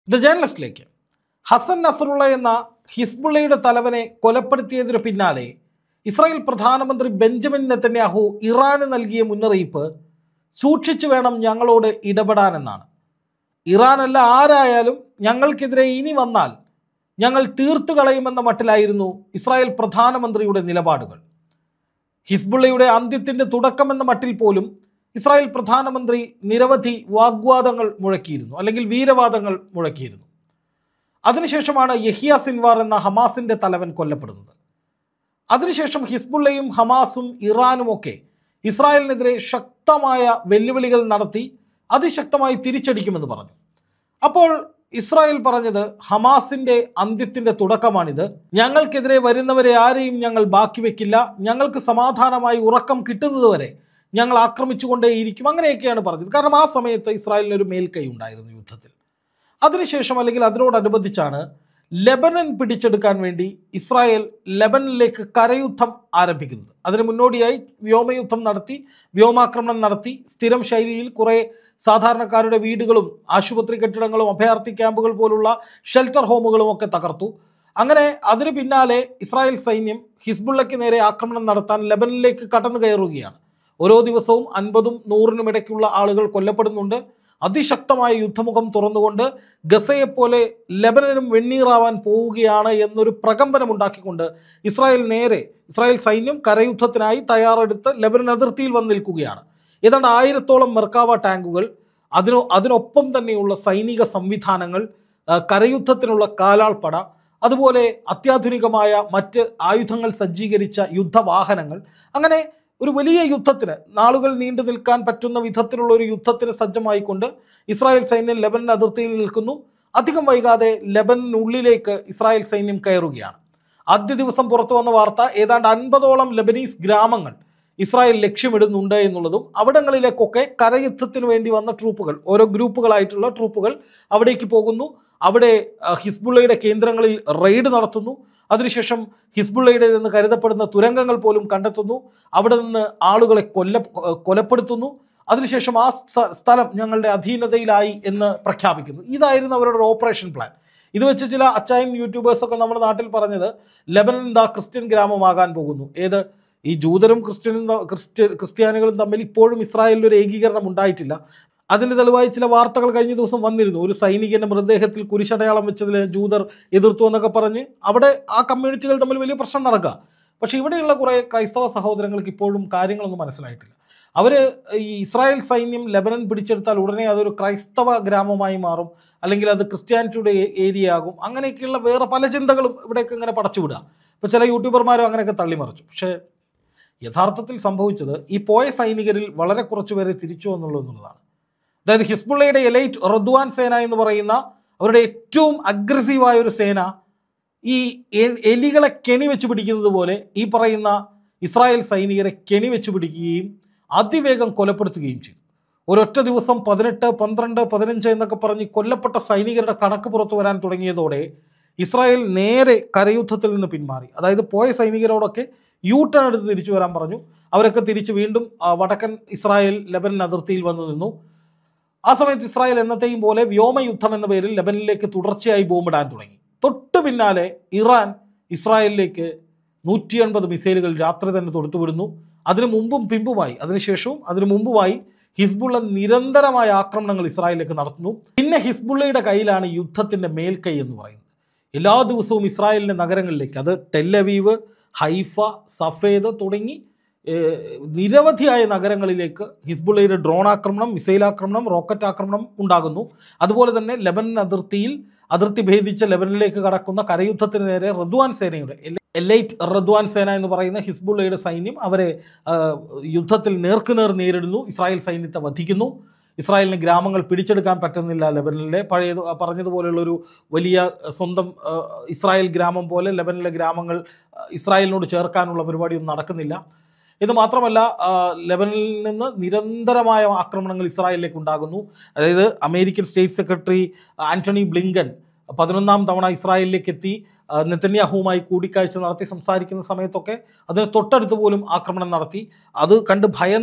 the ജേർണലിസ്റ്റിലേക്ക് Hasan Nasrallah എന്ന ഹിസ്ബുള്ളയുടെ തലവനെ കൊലപ്പെടുത്തിയതിനു പിന്നാലെ ഇസ്രായേൽ പ്രധാനമന്ത്രി ബെഞ്ചമിൻ നെത്തന്യാഹു ഇറാന് നൽകിയ മുന്നറിയിപ്പ് സൂക്ഷിച്ചു വേണം ഞങ്ങളോട് ഇടപെടാനെന്നാണ് ഇറാനല്ല ആരായാലും ഞങ്ങൾക്കെതിരെ ഇനി വന്നാൽ ഞങ്ങൾ തീർത്തു കളയുമെന്ന മട്ടിലായിരുന്നു ഇസ്രായേൽ പ്രധാനമന്ത്രിയുടെ നിലപാടുകൾ ഹിസ്ബുള്ളയുടെ അന്ത്യത്തിൻ്റെ തുടക്കമെന്ന മട്ടിൽ പോലും ഇസ്രായേൽ പ്രധാനമന്ത്രി നിരവധി വാഗ്വാദങ്ങൾ മുഴക്കിയിരുന്നു അല്ലെങ്കിൽ വീരവാദങ്ങൾ മുഴക്കിയിരുന്നു അതിനുശേഷമാണ് യഹിയ സിൻവാർ എന്ന ഹമാസിൻ്റെ തലവൻ കൊല്ലപ്പെടുന്നത് അതിനുശേഷം ഹിസ്ബുള്ളയും ഹമാസും ഇറാനും ഒക്കെ ഇസ്രായേലിനെതിരെ ശക്തമായ വെല്ലുവിളികൾ നടത്തി അതിശക്തമായി തിരിച്ചടിക്കുമെന്ന് പറഞ്ഞു അപ്പോൾ ഇസ്രായേൽ പറഞ്ഞത് ഹമാസിന്റെ അന്ത്യത്തിന്റെ തുടക്കമാണിത് ഞങ്ങൾക്കെതിരെ വരുന്നവരെ ആരെയും ഞങ്ങൾ ബാക്കി വെക്കില്ല ഞങ്ങൾക്ക് സമാധാനമായി ഉറക്കം കിട്ടുന്നതുവരെ ഞങ്ങൾ ആക്രമിച്ചുകൊണ്ടേയിരിക്കും അങ്ങനെയൊക്കെയാണ് പറഞ്ഞത് കാരണം ആ സമയത്ത് ഇസ്രായേലിന് ഒരു മേൽക്കൈ ഉണ്ടായിരുന്നു യുദ്ധത്തിൽ അതിനുശേഷം അല്ലെങ്കിൽ അതിനോടനുബന്ധിച്ചാണ് ലെബനൻ പിടിച്ചെടുക്കാൻ വേണ്ടി ഇസ്രായേൽ ലെബനിലേക്ക് കരയുദ്ധം ആരംഭിക്കുന്നത് അതിന് മുന്നോടിയായി വ്യോമയുദ്ധം നടത്തി വ്യോമാക്രമണം നടത്തി സ്ഥിരം ശൈലിയിൽ കുറേ സാധാരണക്കാരുടെ വീടുകളും ആശുപത്രി കെട്ടിടങ്ങളും അഭയാർത്ഥി ക്യാമ്പുകൾ പോലുള്ള ഷെൽട്ടർ ഹോമുകളും ഒക്കെ തകർത്തു അങ്ങനെ അതിന് പിന്നാലെ ഇസ്രായേൽ സൈന്യം ഹിസ്ബുള്ളയ്ക്ക് നേരെ ആക്രമണം നടത്താൻ ലെബനിലേക്ക് കടന്നു കയറുകയാണ് ഓരോ ദിവസവും അൻപതും നൂറിനും ഇടയ്ക്കുള്ള ആളുകൾ കൊല്ലപ്പെടുന്നുണ്ട് അതിശക്തമായ യുദ്ധമുഖം തുറന്നുകൊണ്ട് ഗസയെപ്പോലെ ലെബനനും വെണ്ണീറാവാൻ പോവുകയാണ് എന്നൊരു പ്രകമ്പനം ഉണ്ടാക്കിക്കൊണ്ട് ഇസ്രായേൽ നേരെ ഇസ്രായേൽ സൈന്യം കരയുദ്ധത്തിനായി തയ്യാറെടുത്ത് ലെബനൻ അതിർത്തിയിൽ വന്ന് നിൽക്കുകയാണ് ഏതാണ്ട് ആയിരത്തോളം മെർക്കാവ ടാങ്കുകൾ അതിനോ അതിനൊപ്പം തന്നെയുള്ള സൈനിക സംവിധാനങ്ങൾ ആ, കരയുദ്ധത്തിനുള്ള കാലാൾപ്പട അതുപോലെ അത്യാധുനികമായ മറ്റ് ആയുധങ്ങൾ സജ്ജീകരിച്ച യുദ്ധവാഹനങ്ങൾ അങ്ങനെ ഒരു വലിയ യുദ്ധത്തിന് നാളുകൾ നീണ്ടു നിൽക്കാൻ പറ്റുന്ന വിധത്തിലുള്ള ഒരു യുദ്ധത്തിന് സജ്ജമായിക്കൊണ്ട് ഇസ്രായേൽ സൈന്യം ലെബനൻ അതിർത്തിയിൽ നിൽക്കുന്നു അധികം വൈകാതെ ലെബനുള്ളിലേക്ക് ഇസ്രായേൽ സൈന്യം കയറുകയാണ് ആദ്യ ദിവസം പുറത്തു വന്ന വാർത്ത ഏതാണ്ട് അൻപതോളം ലെബനീസ് ഗ്രാമങ്ങൾ ഇസ്രായേൽ ലക്ഷ്യമിടുന്നുണ്ട് എന്നുള്ളതും അവിടങ്ങളിലേക്കൊക്കെ കരയുദ്ധത്തിന് വേണ്ടി വന്ന ട്രൂപ്പുകൾ ഓരോ ഗ്രൂപ്പുകളായിട്ടുള്ള ട്രൂപ്പുകൾ അവിടേക്ക് പോകുന്നു അവിടെ അഹ്, ഹിസ്ബുള്ളയുടെ കേന്ദ്രങ്ങളിൽ റെയ്ഡ് നടത്തുന്നു അതിനുശേഷം ഹിസ്ബുള്ളയുടെ നിന്ന് കരുതപ്പെടുന്ന തുരങ്കങ്ങൾ പോലും കണ്ടെത്തുന്നു അവിടെ നിന്ന് ആളുകളെ കൊല്ല കൊലപ്പെടുത്തുന്നു അതിനുശേഷം ആ സ്ഥ- സ്ഥലം ഞങ്ങളുടെ അധീനതയിലായി എന്ന് പ്രഖ്യാപിക്കുന്നു ഇതായിരുന്നു അവരുടെ ഒരു ഓപ്പറേഷൻ പ്ലാൻ ഇത് വെച്ച് ചില അച്ചായൻ യൂട്യൂബേഴ്സൊക്കെ നമ്മുടെ നാട്ടിൽ പറഞ്ഞത് ലെബനൻ ദാ ക്രിസ്ത്യൻ ഗ്രാമമാകാൻ പോകുന്നു ഏത് ഈ ജൂതരും ക്രിസ്ത്യനും ത- ക്രിസ്ത്യ ക്രിസ്ത്യാനികളും തമ്മിൽ ഇപ്പോഴും ഇസ്രായേലിൽ ഒരു ഏകീകരണം ഉണ്ടായിട്ടില്ല അതിന് തെളിവായി ചില വാർത്തകൾ കഴിഞ്ഞ ദിവസം വന്നിരുന്നു ഒരു സൈനികന്റെ മൃതദേഹത്തിൽ കുരിശടയാളം വെച്ചതിൽ ജൂതർ എതിർത്തു എന്നൊക്കെ പറഞ്ഞ് അവിടെ ആ കമ്മ്യൂണിറ്റികൾ തമ്മിൽ വലിയ പ്രശ്നം നടക്കുക പക്ഷേ ഇവിടെയുള്ള കുറേ ക്രൈസ്തവ സഹോദരങ്ങൾക്ക് ഇപ്പോഴും കാര്യങ്ങളൊന്നും മനസ്സിലായിട്ടില്ല അവർ ഈ ഇസ്രായേൽ സൈന്യം ലെബനൻ പിടിച്ചെടുത്താൽ ഉടനെ അതൊരു ക്രൈസ്തവ ഗ്രാമമായി മാറും അല്ലെങ്കിൽ അത് ക്രിസ്ത്യാനിറ്റിയുടെ ഏ- ഏരിയ ആകും അങ്ങനെയൊക്കെയുള്ള വേറെ പല ചിന്തകളും ഇവിടേക്ക് ഇങ്ങനെ പടച്ചുവിടുക ഇപ്പോൾ ചില യൂട്യൂബർമാരും അങ്ങനെയൊക്കെ തള്ളിമറിച്ചു പക്ഷേ യഥാർത്ഥത്തിൽ സംഭവിച്ചത് ഈ പോയ സൈനികരിൽ വളരെ കുറച്ച് പേരെ തിരിച്ചു എന്നുള്ളത് എന്നുള്ളതാണ് അതായത് ഹിസ്ബുള്ളയുടെ എലൈറ്റ് റദ്വാൻ സേന എന്ന് പറയുന്ന അവരുടെ ഏറ്റവും അഗ്രസീവായ ഒരു സേന ഈ എ- എലികളെ കെണി വെച്ച് പിടിക്കുന്നത് പോലെ ഈ പറയുന്ന ഇസ്രായേൽ സൈനികരെ കെണി വെച്ച് പിടിക്കുകയും അതിവേഗം കൊലപ്പെടുത്തുകയും ചെയ്തു ഒരൊറ്റ ദിവസം പതിനെട്ട് പന്ത്രണ്ട് പതിനഞ്ച് എന്നൊക്കെ പറഞ്ഞ് കൊല്ലപ്പെട്ട സൈനികരുടെ കണക്ക് പുറത്തു വരാൻ തുടങ്ങിയതോടെ ഇസ്രായേൽ നേരെ കരയുദ്ധത്തിൽ നിന്ന് പിന്മാറി അതായത് പോയ സൈനികരോടൊക്കെ യു ടേൺ എടുത്ത് തിരിച്ചു വരാൻ പറഞ്ഞു അവരൊക്കെ തിരിച്ച് വീണ്ടും ആ, വടക്കൻ ഇസ്രായേൽ ലെബനൻ അതിർത്തിയിൽ വന്നു നിന്നു ആ സമയത്ത് ഇസ്രായേൽ എന്നത്തെയും പോലെ വ്യോമയുദ്ധം എന്ന പേരിൽ ലെബനിലേക്ക് തുടർച്ചയായി ബോംബിടാൻ തുടങ്ങി തൊട്ടു പിന്നാലെ ഇറാൻ ഇസ്രായേലിലേക്ക് നൂറ്റി എൺപത് മിസൈലുകൾ രാത്രി തന്നെ തൊടുത്തുവിടുന്നു അതിനു മുമ്പും പിമ്പുമായി അതിനുശേഷവും അതിനു മുമ്പുമായി ഹിസ്ബുള്ള നിരന്തരമായ ആക്രമണങ്ങൾ ഇസ്രായേലിലേക്ക് നടത്തുന്നു പിന്നെ ഹിസ്ബുള്ളയുടെ കയ്യിലാണ് യുദ്ധത്തിന്റെ മേൽക്കൈ എന്ന് പറയുന്നത് എല്ലാ ദിവസവും ഇസ്രായേലിന്റെ നഗരങ്ങളിലേക്ക് അത് ടെല്ലവീവ് ഹൈഫ സഫേദ് തുടങ്ങി ഏഹ്, നിരവധിയായ നഗരങ്ങളിലേക്ക് ഹിസ്ബുള്ളയുടെ ഡ്രോൺ ആക്രമണം മിസൈൽ ആക്രമണം റോക്കറ്റ് ആക്രമണം ഉണ്ടാകുന്നു അതുപോലെ തന്നെ ലെബനൻ അതിർത്തിയിൽ അതിർത്തി ഭേദിച്ച ലെബനിലേക്ക് കടക്കുന്ന കരയുദ്ധത്തിന് നേരെ റദ്വാൻ സേനയുടെ എലൈറ്റ് റദ്വാൻ സേന എന്ന് പറയുന്ന ഹിസ്ബുള്ളയുടെ സൈന്യം അവരെ ആ, യുദ്ധത്തിൽ നേർക്കുനേർ നേരിടുന്നു ഇസ്രായേൽ സൈന്യത്തെ വധിക്കുന്നു ഇസ്രായേലിന് ഗ്രാമങ്ങൾ പിടിച്ചെടുക്കാൻ പറ്റുന്നില്ല ലെബനനിലെ പഴയ പറഞ്ഞതുപോലെയുള്ള ഒരു വലിയ സ്വന്തം ആ, ഇസ്രായേൽ ഗ്രാമം പോലെ ലെബനിലെ ഗ്രാമങ്ങൾ ആ, ഇസ്രായേലിനോട് ചേർക്കാനുള്ള പരിപാടിയൊന്നും നടക്കുന്നില്ല ഇത് മാത്രമല്ല ആ, ലെബനിൽ നിന്ന് നിരന്തരമായ ആക്രമണങ്ങൾ ഇസ്രായേലിലേക്ക് ഉണ്ടാകുന്നു അതായത് American state secretary Antony Blinken പതിനൊന്നാം തവണ ഇസ്രായേലിലേക്ക് എത്തി ആ, നെതന്യാഹുവുമായി കൂടിക്കാഴ്ച നടത്തി സംസാരിക്കുന്ന സമയത്തൊക്കെ അതിന് തൊട്ടടുത്ത് പോലും ആക്രമണം നടത്തി അത് കണ്ട് ഭയന്ന്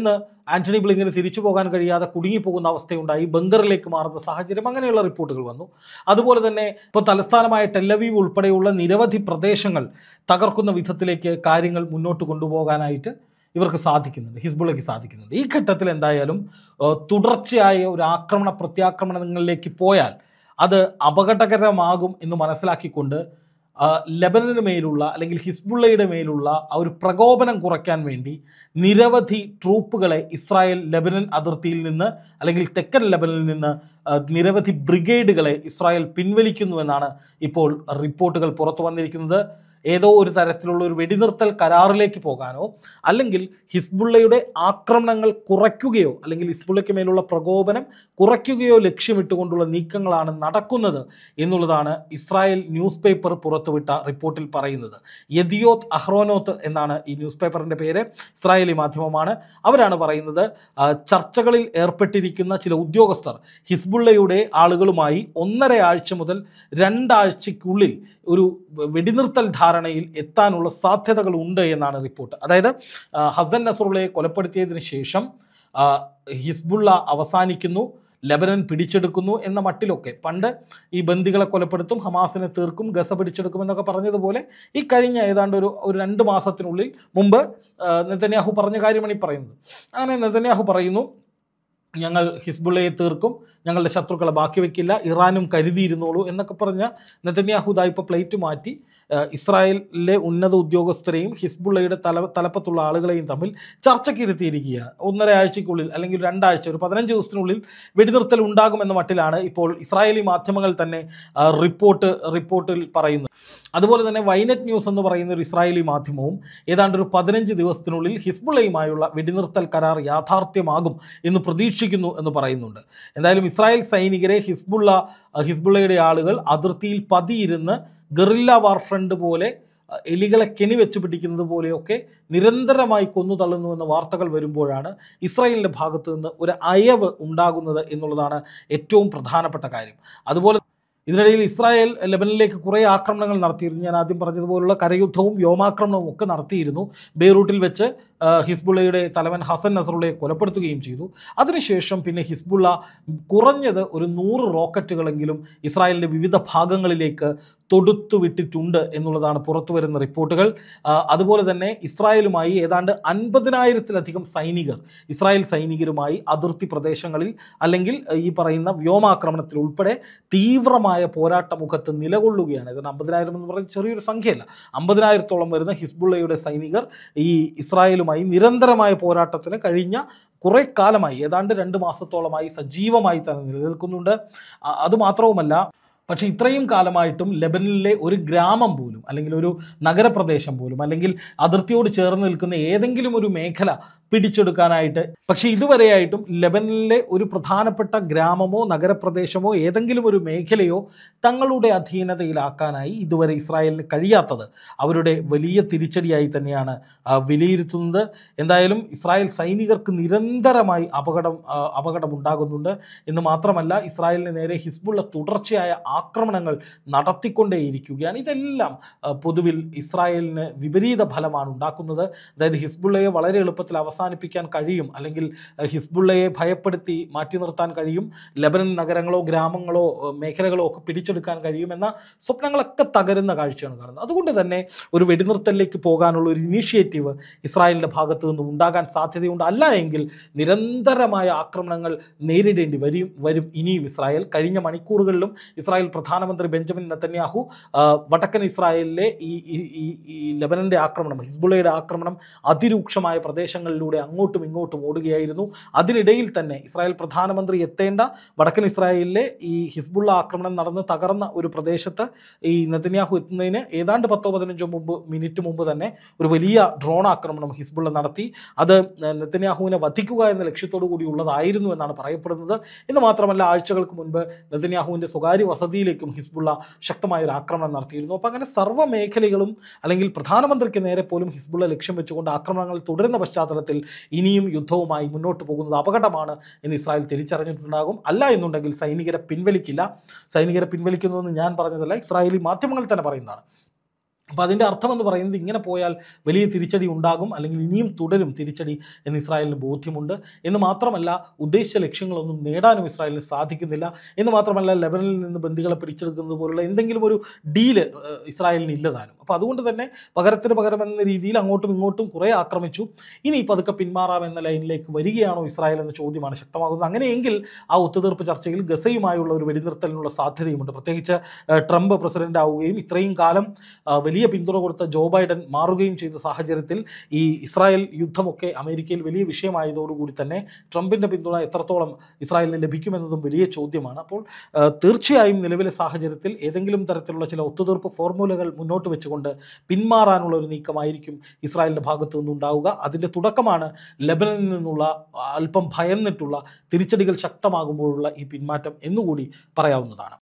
ആന്റണി ബ്ലിങ്കിന് തിരിച്ചു പോകാൻ കഴിയാതെ കുടുങ്ങിപ്പോകുന്ന അവസ്ഥയുണ്ടായി ബങ്കറിലേക്ക് മാറുന്ന സാഹചര്യം അങ്ങനെയുള്ള റിപ്പോർട്ടുകൾ വന്നു അതുപോലെ തന്നെ ഇപ്പോൾ തലസ്ഥാനമായ ടെല്ലവീവ് ഉൾപ്പെടെയുള്ള നിരവധി പ്രദേശങ്ങൾ തകർക്കുന്ന വിധത്തിലേക്ക് കാര്യങ്ങൾ മുന്നോട്ട് കൊണ്ടുപോകാനായിട്ട് ഇവർക്ക് സാധിക്കുന്നുണ്ട് ഹിസ്ബുള്ളയ്ക്ക് സാധിക്കുന്നുണ്ട് ഈ ഘട്ടത്തിൽ എന്തായാലും ഏഹ്, തുടർച്ചയായ ഒരു ആക്രമണ പ്രത്യാക്രമണങ്ങളിലേക്ക് പോയാൽ അത് അപകടകരമാകും എന്ന് മനസ്സിലാക്കിക്കൊണ്ട് ആ, ലബനന് മേലുള്ള അല്ലെങ്കിൽ ഹിസ്ബുള്ളയുടെ മേലുള്ള ആ ഒരു പ്രകോപനം കുറയ്ക്കാൻ വേണ്ടി നിരവധി ട്രൂപ്പുകളെ ഇസ്രായേൽ ലബനൻ അതിർത്തിയിൽ നിന്ന് അല്ലെങ്കിൽ തെക്കൻ ലബനിൽ നിന്ന് ആ, നിരവധി ബ്രിഗേഡുകളെ ഇസ്രായേൽ പിൻവലിക്കുന്നുവെന്നാണ് ഇപ്പോൾ റിപ്പോർട്ടുകൾ പുറത്തു വന്നിരിക്കുന്നത് ഏതോ ഒരു തരത്തിലുള്ള ഒരു വെടിനിർത്തൽ കരാറിലേക്ക് പോകാനോ അല്ലെങ്കിൽ ഹിസ്ബുള്ളയുടെ ആക്രമണങ്ങൾ കുറയ്ക്കുകയോ അല്ലെങ്കിൽ ഹിസ്ബുള്ളയ്ക്ക് മേലുള്ള പ്രകോപനം കുറയ്ക്കുകയോ ലക്ഷ്യമിട്ടുകൊണ്ടുള്ള നീക്കങ്ങളാണ് നടക്കുന്നത് എന്നുള്ളതാണ് ഇസ്രായേൽ ന്യൂസ് പേപ്പർ പുറത്തുവിട്ട റിപ്പോർട്ടിൽ പറയുന്നത് യദിയോത്ത് അഹ്റോനോത്ത് എന്നാണ് ഈ ന്യൂസ് പേപ്പറിൻ്റെ പേര് ഇസ്രായേലി മാധ്യമമാണ് അവരാണ് പറയുന്നത് ആ, ചർച്ചകളിൽ ഏർപ്പെട്ടിരിക്കുന്ന ചില ഉദ്യോഗസ്ഥർ ഹിസ്ബുള്ളയുടെ ആളുകളുമായി ഒന്നര ആഴ്ച മുതൽ രണ്ടാഴ്ചയ്ക്കുള്ളിൽ ഒരു വെടിനിർത്തൽ ധാരണയിൽ എത്താനുള്ള സാധ്യതകൾ ഉണ്ട് എന്നാണ് റിപ്പോർട്ട് അതായത് ആ, ഹസൻ നസറുള്ളയെ കൊലപ്പെടുത്തിയതിന് ശേഷം ആ, ഹിസ്ബുള്ള അവസാനിക്കുന്നു ലബനൻ പിടിച്ചെടുക്കുന്നു എന്ന മട്ടിലൊക്കെ പണ്ട് ഈ ബന്ദികളെ കൊലപ്പെടുത്തും ഹമാസിനെ തീർക്കും ഗസ പിടിച്ചെടുക്കും എന്നൊക്കെ പറഞ്ഞതുപോലെ ഈ കഴിഞ്ഞ ഏതാണ്ട് ഒരു ഒരു രണ്ട് മാസത്തിനുള്ളിൽ മുമ്പ് ആ, നെതന്യാഹു പറഞ്ഞ കാര്യമാണ് ഈ പറയുന്നത് അങ്ങനെ നെതന്യാഹു പറയുന്നു ഞങ്ങൾ ഹിസ്ബുള്ളയെ തീർക്കും ഞങ്ങളുടെ ശത്രുക്കളെ ബാക്കി വെക്കില്ല ഇറാനും കരുതിയിരുന്നോളൂ എന്നൊക്കെ പറഞ്ഞ നെതന്യാഹുദ ഇപ്പോൾ പ്ലേറ്റ് മാറ്റി ആ, ഇസ്രായേലിലെ ഉന്നത ഉദ്യോഗസ്ഥരെയും ഹിസ്ബുള്ളയുടെ തല തലപ്പത്തുള്ള ആളുകളെയും തമ്മിൽ ചർച്ചയ്ക്ക് ഇരുത്തിയിരിക്കുകയാണ് ഒന്നര ആഴ്ചയ്ക്കുള്ളിൽ അല്ലെങ്കിൽ രണ്ടാഴ്ച ഒരു പതിനഞ്ച് ദിവസത്തിനുള്ളിൽ വെടിനിർത്തൽ ഉണ്ടാകുമെന്ന മട്ടിലാണ് ഇപ്പോൾ ഇസ്രായേലി മാധ്യമങ്ങൾ തന്നെ ആ, റിപ്പോർട്ട് റിപ്പോർട്ടിൽ പറയുന്നത് അതുപോലെ തന്നെ വൈനെറ്റ് ന്യൂസ് എന്ന് പറയുന്ന ഒരു ഇസ്രായേലി മാധ്യമവും ഏതാണ്ട് ഒരു പതിനഞ്ച് ദിവസത്തിനുള്ളിൽ ഹിസ്ബുള്ളയുമായുള്ള വെടിനിർത്തൽ കരാർ യാഥാർത്ഥ്യമാകും എന്ന് പ്രതീക്ഷിക്കുന്നു എന്ന് പറയുന്നുണ്ട് എന്തായാലും ഇസ്രായേൽ സൈനികരെ ഹിസ്ബുള്ള ഹിസ്ബുള്ളയുടെ ആളുകൾ അതിർത്തിയിൽ പതിയിരുന്ന് ഗറില്ല വാർഫ്രണ്ട് പോലെ അഹ്, എലികളെ കെണി വെച്ച് പിടിക്കുന്നത് പോലെയൊക്കെ നിരന്തരമായി കൊന്നു തള്ളുന്നു എന്ന വാർത്തകൾ വരുമ്പോഴാണ് ഇസ്രായേലിൻ്റെ ഭാഗത്ത് നിന്ന് ഒരു അയവ് ഉണ്ടാകുന്നത് എന്നുള്ളതാണ് ഏറ്റവും പ്രധാനപ്പെട്ട കാര്യം അതുപോലെ ഇതിനിടയിൽ ഇസ്രായേൽ ലെബനിലേക്ക് കുറേ ആക്രമണങ്ങൾ നടത്തിയിരുന്നു ഞാൻ ആദ്യം പറഞ്ഞതുപോലുള്ള കരയുദ്ധവും വ്യോമാക്രമണവും ഒക്കെ നടത്തിയിരുന്നു ബെയ്റൂട്ടിൽ വെച്ച് ആ, ഹിസ്ബുള്ളയുടെ തലവൻ ഹസൻ നസറുള്ളയെ കൊലപ്പെടുത്തുകയും ചെയ്തു അതിനുശേഷം പിന്നെ ഹിസ്ബുള്ള കുറഞ്ഞത് ഒരു നൂറ് റോക്കറ്റുകളെങ്കിലും ഇസ്രായേലിൻ്റെ വിവിധ ഭാഗങ്ങളിലേക്ക് തൊടുത്തു വിട്ടിട്ടുണ്ട് എന്നുള്ളതാണ് പുറത്തു വരുന്ന റിപ്പോർട്ടുകൾ ആ, അതുപോലെ തന്നെ ഇസ്രായേലുമായി ഏതാണ്ട് അൻപതിനായിരത്തിലധികം സൈനികർ ഇസ്രായേൽ സൈനികരുമായി അതിർത്തി പ്രദേശങ്ങളിൽ അല്ലെങ്കിൽ ഈ പറയുന്ന വ്യോമാക്രമണത്തിൽ ഉൾപ്പെടെ തീവ്രമായ പോരാട്ട മുഖത്ത് നിലകൊള്ളുകയാണ് ഇതിന് അമ്പതിനായിരം എന്ന് പറയുന്നത് ചെറിയൊരു സംഖ്യയല്ല അമ്പതിനായിരത്തോളം വരുന്ന ഹിസ്ബുള്ളയുടെ സൈനികർ ഈ ഇസ്രായേലുമായി നിരന്തരമായ പോരാട്ടത്തിന് കഴിഞ്ഞ കുറേ കാലമായി ഏതാണ്ട് രണ്ട് മാസത്തോളമായി സജീവമായി തന്നെ നിലനിൽക്കുന്നുണ്ട് അ- അതുമാത്രവുമല്ല പക്ഷേ ഇത്രയും കാലമായിട്ടും ലെബനിലെ ഒരു ഗ്രാമം പോലും അല്ലെങ്കിൽ ഒരു നഗരപ്രദേശം പോലും അല്ലെങ്കിൽ അതിർത്തിയോട് ചേർന്ന് നിൽക്കുന്ന ഏതെങ്കിലും ഒരു മേഖല പിടിച്ചെടുക്കാനായിട്ട് പക്ഷേ ഇതുവരെയായിട്ടും ലെബനിലെ ഒരു പ്രധാനപ്പെട്ട ഗ്രാമമോ നഗരപ്രദേശമോ ഏതെങ്കിലും ഒരു മേഖലയോ തങ്ങളുടെ അധീനതയിലാക്കാനായി ഇതുവരെ ഇസ്രായേലിന് കഴിയാത്തത് അവരുടെ വലിയ തിരിച്ചടിയായി തന്നെയാണ് ആ, വിലയിരുത്തുന്നത് എന്തായാലും ഇസ്രായേൽ സൈനികർക്ക് നിരന്തരമായി അപകടം ആ, അപകടം ഉണ്ടാകുന്നുണ്ട് എന്ന് മാത്രമല്ല ഇസ്രായേലിന് നേരെ ഹിസ്ബുള്ള തുടർച്ചയായ ആക്രമണങ്ങൾ നടത്തിക്കൊണ്ടേയിരിക്കുകയാണ് ഇതെല്ലാം ആ, പൊതുവിൽ ഇസ്രായേലിന് വിപരീത ഫലമാണ് ഉണ്ടാക്കുന്നത് അതായത് ഹിസ്ബുള്ളയെ വളരെ എളുപ്പത്തിൽ അവസാനിപ്പിക്കാൻ കഴിയും അല്ലെങ്കിൽ ആ, ഹിസ്ബുള്ളയെ ഭയപ്പെടുത്തി മാറ്റി നിർത്താൻ കഴിയും ലബനൻ നഗരങ്ങളോ ഗ്രാമങ്ങളോ ആ, മേഖലകളോ ഒക്കെ പിടിച്ചെടുക്കാൻ കഴിയുമെന്ന സ്വപ്നങ്ങളൊക്കെ തകരുന്ന കാഴ്ചയാണ് കാണുന്നത് അതുകൊണ്ട് തന്നെ ഒരു വെടിനിർത്തലിലേക്ക് പോകാനുള്ള ഒരു ഇനീഷ്യേറ്റീവ് ഇസ്രായേലിൻ്റെ ഭാഗത്തു നിന്നും ഉണ്ടാകാൻ സാധ്യതയുണ്ട് അല്ല എങ്കിൽ നിരന്തരമായ ആക്രമണങ്ങൾ നേരിടേണ്ടി വരും വരും ഇനിയും ഇസ്രായേൽ കഴിഞ്ഞ മണിക്കൂറുകളിലും ഇസ്രായേൽ പ്രധാനമന്ത്രി ബെഞ്ചമിൻ നെത്തന്യാഹു ആ, വടക്കൻ ഇസ്രായേലിലെ ഈ ഈ- ഈ ഈ ലെബനൻ്റെ ആക്രമണം ഹിസ്ബുള്ളയുടെ ആക്രമണം അതിരൂക്ഷമായ പ്രദേശങ്ങളിലൂടെ അങ്ങോട്ടും ഇങ്ങോട്ടും ഓടുകയായിരുന്നു അതിനിടയിൽ തന്നെ ഇസ്രായേൽ പ്രധാനമന്ത്രി എത്തേണ്ട വടക്കൻ ഇസ്രായേലിലെ ഈ ഹിസ്ബുള്ള ആക്രമണം നടന്ന് തകർന്ന ഒരു പ്രദേശത്ത് ഈ നെതന്യാഹു എത്തുന്നതിന് ഏതാണ്ട് പത്തോ പതിനഞ്ചോ മുമ്പ് മിനിറ്റ് മുമ്പ് തന്നെ ഒരു വലിയ ഡ്രോൺ ആക്രമണം ഹിസ്ബുള്ള നടത്തി അത് നെതന്യാഹുവിനെ വധിക്കുക എന്ന ലക്ഷ്യത്തോടു കൂടി ഉള്ളതായിരുന്നു എന്നാണ് പറയപ്പെടുന്നത് എന്ന് മാത്രമല്ല ആഴ്ചകൾക്ക് മുൻപ് നെതന്യാഹുവിൻ്റെ സ്വകാര്യ വസതിയിലേക്കും ഹിസ്ബുള്ള ശക്തമായ ഒരു ആക്രമണം നടത്തിയിരുന്നു അപ്പോൾ അങ്ങനെ സർവ്വ മേഖലകളും അല്ലെങ്കിൽ പ്രധാനമന്ത്രിക്ക് നേരെ പോലും ഹിസ്ബുള്ള ലക്ഷ്യം വെച്ചുകൊണ്ട് ആക്രമണങ്ങൾ തുടരുന്ന പശ്ചാത്തലത്തിൽ ഇനിയും യുദ്ധവുമായി മുന്നോട്ട് പോകുന്നത് അപകടമാണ് എന്ന് ഇസ്രായേൽ തിരിച്ചറിഞ്ഞിട്ടുണ്ടാകും അല്ല എന്നുണ്ടെങ്കിൽ സൈനികരെ പിൻവലിക്കില്ല സൈനികരെ പിൻവലിക്കുന്നതെന്ന് ഞാൻ പറഞ്ഞതല്ല ഇസ്രായേലി മാധ്യമങ്ങൾ തന്നെ പറയുന്നതാണ് അപ്പോൾ അതിൻ്റെ അർത്ഥമെന്ന് പറയുന്നത് ഇങ്ങനെ പോയാൽ വലിയ തിരിച്ചടി ഉണ്ടാകും അല്ലെങ്കിൽ ഇനിയും തുടരും തിരിച്ചടി എന്ന് ഇസ്രായേലിന് ബോധ്യമുണ്ട് എന്ന് മാത്രമല്ല ഉദ്ദേശിച്ച ലക്ഷ്യങ്ങളൊന്നും നേടാനും ഇസ്രായേലിന് സാധിക്കുന്നില്ല എന്ന് മാത്രമല്ല ലെബനനിൽ നിന്ന് ബന്ദികളെ പിടിച്ചെടുക്കുന്നത് പോലുള്ള എന്തെങ്കിലും ഒരു ഡീല് ഏഹ്, ഇസ്രായേലിന് ഇല്ലതാനും അപ്പോൾ അതുകൊണ്ട് തന്നെ പകരത്തിന് പകരം എന്ന രീതിയിൽ അങ്ങോട്ടും ഇങ്ങോട്ടും കുറേ ആക്രമിച്ചു ഇനി പതുക്കെ പിന്മാറാം എന്ന ലൈനിലേക്ക് വരികയാണോ ഇസ്രായേൽ എന്ന ചോദ്യമാണ് ശക്തമാകുന്നത് അങ്ങനെയെങ്കിൽ ആ ഒത്തുതീർപ്പ് ചർച്ചയിൽ ഗസയുമായുള്ള ഒരു വെടിനിർത്തലിനുള്ള സാധ്യതയുമുണ്ട് പ്രത്യേകിച്ച് ഏഹ്, ട്രംപ് പ്രസിഡന്റ് ആവുകയും ഇത്രയും കാലം ആ, വലിയ പിന്തുണ കൊടുത്ത ജോ ബൈഡൻ മാറുകയും ചെയ്ത സാഹചര്യത്തിൽ ഈ ഇസ്രായേൽ യുദ്ധമൊക്കെ അമേരിക്കയിൽ വലിയ വിഷയമായതോടുകൂടി തന്നെ ട്രംപിൻ്റെ പിന്തുണ എത്രത്തോളം ഇസ്രായേലിന് ലഭിക്കുമെന്നതും വലിയ ചോദ്യമാണ് അപ്പോൾ ആ, തീർച്ചയായും നിലവിലെ സാഹചര്യത്തിൽ ഏതെങ്കിലും തരത്തിലുള്ള ചില ഒത്തുതീർപ്പ് ഫോർമുലകൾ മുന്നോട്ട് വെച്ചുകൊണ്ട് പിന്മാറാനുള്ള ഒരു നീക്കമായിരിക്കും ഇസ്രായേലിൻ്റെ ഭാഗത്തു നിന്നുണ്ടാവുക അതിൻ്റെ തുടക്കമാണ് ലെബനനിൽ നിന്നുള്ള അല്പം ഭയന്നിട്ടുള്ള തിരിച്ചടികൾ ശക്തമാകുമ്പോഴുള്ള ഈ പിന്മാറ്റം എന്നുകൂടി പറയാവുന്നതാണ്